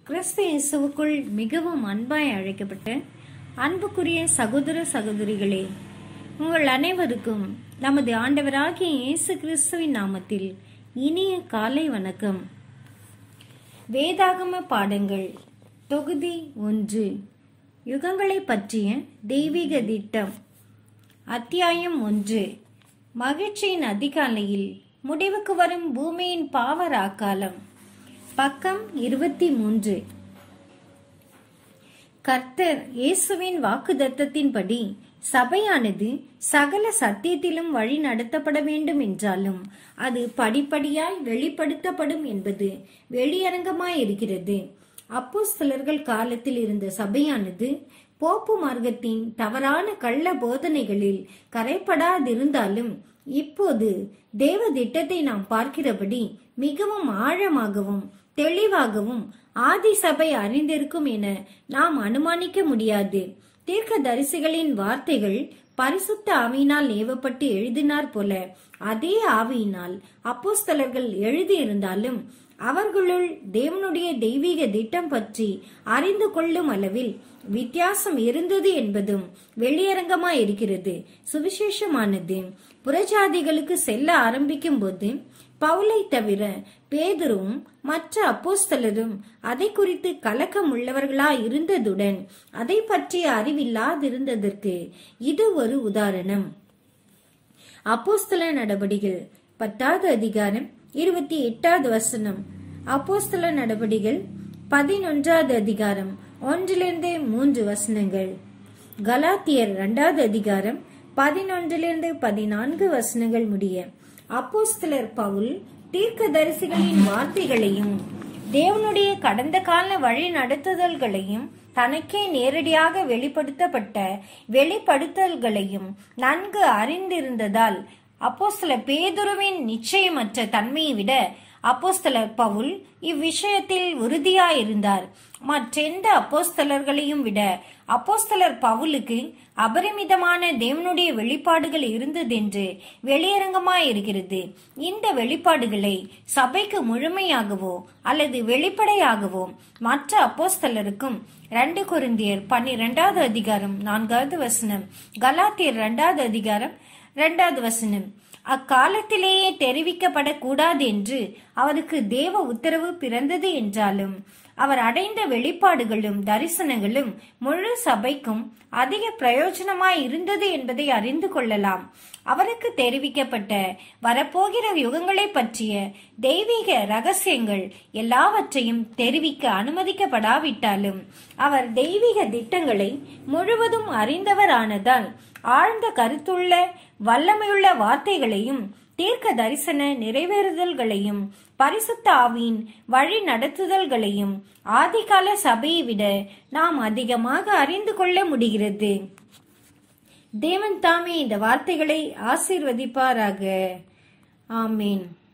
கிறிஸ்து இயேசுவுக்குள் மிகவும் அன்பாய் அழைக்கப்பட்ட அன்புக்குரிய சகோதர சகோதரிகளே உங்கள் அனைவருக்கும் நமது ஆண்டவராகிய இயேசு கிறிஸ்துவின் நாமத்தில் இனிய காலை வணக்கம் வேதாகம பாடங்கள் தொகுதி ஒன்று யுகங்களை பற்றிய தெய்வீக திட்டம் அத்தியாயம் ஒன்று மகிழ்ச்சியின் அதிகாலையில் முடிவுக்கு வரும் பூமியின் பாவராக்காலம் பக்கம் இருபத்தி மூன்று கர்த்தர் இயேசுவின் வாக்குதத்தத்தின்படி சபையானது சகல சத்தியத்திலும் வழி நடத்தப்பட வேண்டும் என்றாலும் அது படிப்படியாய் வெளிப்படுத்தப்படும் என்பது வெளியரங்கமாய் இருக்கிறது அப்போஸ்தலர்கள் காலத்தில் இருந்த சபையானது போப்பு மார்க்கத்தின் தவறான கள்ள போதனைகளில் கரைப்படாதிருந்தாலும் இப்போது தேவ திட்டத்தை நாம் பார்க்கிறபடி மிகவும் ஆழமாகவும் தெளிவாகவும் ஆதி சபை அறிந்திருக்கும் என நாம் அனுமானிக்க முடியாது தீர்க்க தரிசிகளின் வார்த்தைகள் பரிசுத்த ஆவியினால் ஏவப்பட்டு எழுதினார் போல அதே ஆவியினால் அப்போஸ்தலர்கள் எழுதியிருந்தாலும் அவர்களுள் தேவனுடைய தெய்வீக திட்டம் பற்றி அறிந்து கொள்ளும் அளவில் வித்தியாசம் இருந்தது என்பதும் வெளியரங்கமாய் இருக்கிறது சுவிசேஷமானது புறஜாதிகளுக்கு செல்ல ஆரம்பிக்கும் போது பவுலை தவிர பேதுருவும் மற்ற அப்போஸ்தலரும் அதை குறித்து கலக்கம் உள்ளவர்களாய் இருந்ததுடன் அதை பற்றிய அறிவில்லாதிருந்ததற்கு இது ஒரு உதாரணம் அப்போஸ்தல நடபடிகள் பத்தாவது அதிகாரம் இருபத்தி எட்டாவது வசனம் அப்போஸ்தல நடபடிகள் பதினொன்றாவது அதிகாரம் ஒன்றிலிருந்து மூன்று வசனங்கள் கலாத்தியர் இரண்டாவது அதிகாரம் பதினொன்றிலிருந்து பதினான்கு வசனங்கள் முடிய அப்போஸ்தலர் பவுல் தீர்க்க தரிசிகளின் வார்த்தைகளையும் தேவனுடைய கடந்த கால வழி நடத்துதல்களையும் தனக்கே நேரடியாக வெளிப்படுத்தப்பட்ட வெளிப்படுத்தல்களையும் நன்கு அறிந்திருந்ததால் அப்போஸ்தல பேதுருவின் நிச்சயமற்ற தன்மையை விட அப்போஸ்தலர் பவுல் இவ்விஷயத்தில் உறுதியாயிருந்தார் மற்றெந்த அப்போஸ்தலர்களையும் விட அப்போஸ்தலர் பவுலுக்கு அபரிமிதமான தேவனுடைய வெளிப்பாடுகள் இருந்ததென்று வெளியரங்கமாயிருக்கிறது இந்த வெளிப்பாடுகளை சபைக்கு முழுமையாகவோ அல்லது வெளிப்படையாகவோ மற்ற அப்போஸ்தலருக்கும் ரெண்டு குருந்தியர் பன்னிரெண்டாவது அதிகாரம் நான்காவது வசனம் கலாத்தியர் இரண்டாவது அதிகாரம் இரண்டாவது வசனம் அக்காலத்திலேயே தெரிவிக்கப்படக்கூடாது என்று அவருக்கு தேவ உத்தரவு பிறந்தது என்றாலும் அவர் அடைந்த வெளிப்பாடுகளும் தரிசனங்களும் முழு சபைக்கும் அதிக பிரயோஜனமாய் இருந்தது என்பதை அறிந்து கொள்ளலாம் அவருக்கு தெரிவிக்கப்பட்ட வரப்போகிற யுகங்களை பற்றிய தெய்வீக ரகசியங்கள் எல்லாவற்றையும் தெரிவிக்க அனுமதிக்கப்படாவிட்டாலும் அவர் தெய்வீக திட்டங்களை முழுவதும் அறிந்தவரானதால் ஆழ்ந்த கருத்துள்ள வல்லமையுள்ள வார்த்தைகளையும் தீர்க்க தரிசன நிறைவேறுதல்களையும் பரிசுத்த ஆவியின் வழி நடத்துதல்களையும் ஆதிகால சபையை விட நாம் அதிகமாக அறிந்து கொள்ள முடிகிறது தேவன் தாமே இந்த வார்த்தைகளை ஆசீர்வதிப்பாராக ஆமீன்